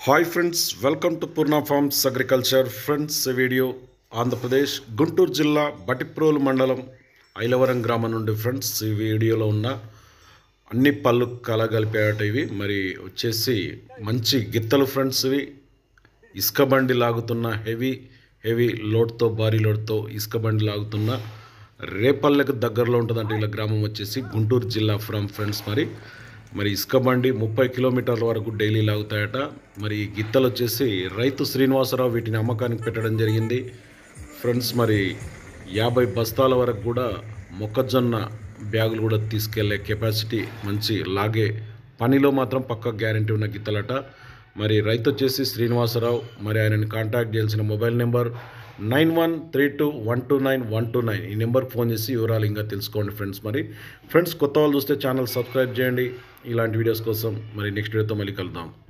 hi friends welcome to Purna farms agriculture friends ఈ video Andhra Pradesh Guntur జిల్లా బటిప్రోలు మండలం ఐలవరం గ్రామం నుండి ఫ్రెండ్స్ ఈ వీడియోలో ఉన్న అన్ని పళ్ళు కలగలిపేట ఇవి మరి వచ్చేసి మంచి గిత్తలు ఫ్రెండ్స్ ఇవి ఇసుక బండి లాగుతున్న హెవీ హెవీ లోడ్తో భారీ లోడ్తో ఇసుక బండి లాగుతున్న రేపల్లెకు దగ్గరలో ఉంటుందంట ఇలా గ్రామం వచ్చేసి గుంటూరు జిల్లా ఫ్రమ్ ఫ్రెండ్స్ మరి మరి ఇసుక బండి ముప్పై కిలోమీటర్ల వరకు డైలీ లాగుతాయట మరి ఈ గిత్తలు వచ్చేసి రైతు శ్రీనివాసరావు వీటిని అమ్మకానికి పెట్టడం జరిగింది ఫ్రెండ్స్ మరి యాభై బస్తాల వరకు కూడా మొక్కజొన్న బ్యాగులు కూడా తీసుకెళ్లే కెపాసిటీ మంచి లాగే పనిలో మాత్రం పక్క గ్యారంటీ ఉన్న గిత్తలట మరి రైతు వచ్చేసి శ్రీనివాసరావు మరి ఆయనని కాంటాక్ట్ చేయాల్సిన mobile number nine one three two one two nine one two nine ఈ నెంబర్కి ఫోన్ చేసి వివరాలు ఇంకా తెలుసుకోండి ఫ్రెండ్స్ మరి ఫ్రెండ్స్ కొత్త వాళ్ళు చూస్తే ఛానల్ సబ్స్క్రైబ్ చేయండి ఇలాంటి వీడియోస్ కోసం మరి నెక్స్ట్ వీడియోతో మళ్ళీ కలుద్దాం